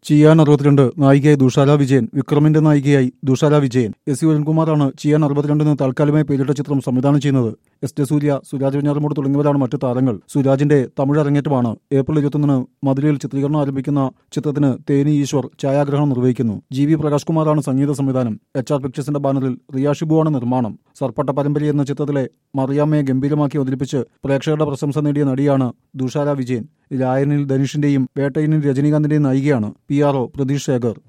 ചിയാൻ അറുപത്തിരണ്ട് നായികയായി ദുഷാര വിജയൻ വിക്രമിന്റെ നായികയായി ദുഷാര വിജയൻ എസ് യു അരുൺകുമാറാണ് ചിയാൻ അറുപത്തിരണ്ടിന് താൽക്കാലികമായി പേരിട്ട ചിത്രം സംവിധാനം ചെയ്യുന്നത് എസ് ടെ സൂര്യ സുരാജ് വെഞ്ഞാറമൂട് തുടങ്ങിയവരാണ് മറ്റു താരങ്ങൾ സുരാജിന്റെ തമിഴ് അരങ്ങേറ്റമാണ് ഏപ്രിൽ ഇരുപത്തൊന്നിന് മധുരയിൽ ചിത്രീകരണം ആരംഭിക്കുന്ന ചിത്രത്തിന് തേനി ഈശ്വർ ഛായാഗ്രഹണം നിർവഹിക്കുന്നു ജി വി പ്രകാശ് കുമാറാണ് സംഗീത സംവിധാനം എച്ച് ആർ പിക്ചേഴ്സിന്റെ ബാനറിൽ റിയ ഷിബുവാണ് നിർമ്മാണം സർപ്പട്ട പരമ്പര എന്ന ചിത്രത്തിലെ മറിയാമ്മയെ ഗംഭീരമാക്കി അവതരിപ്പിച്ച് പ്രേക്ഷകരുടെ പ്രശംസ നേടിയ നടിയാണ് ദുഷാര വിജയൻ രായനിൽ ധനുഷിന്റെയും വേട്ടയനിൽ രജനീകാന്തിന്റെയും നായികയാണ് P R O Pratheesh Shekhar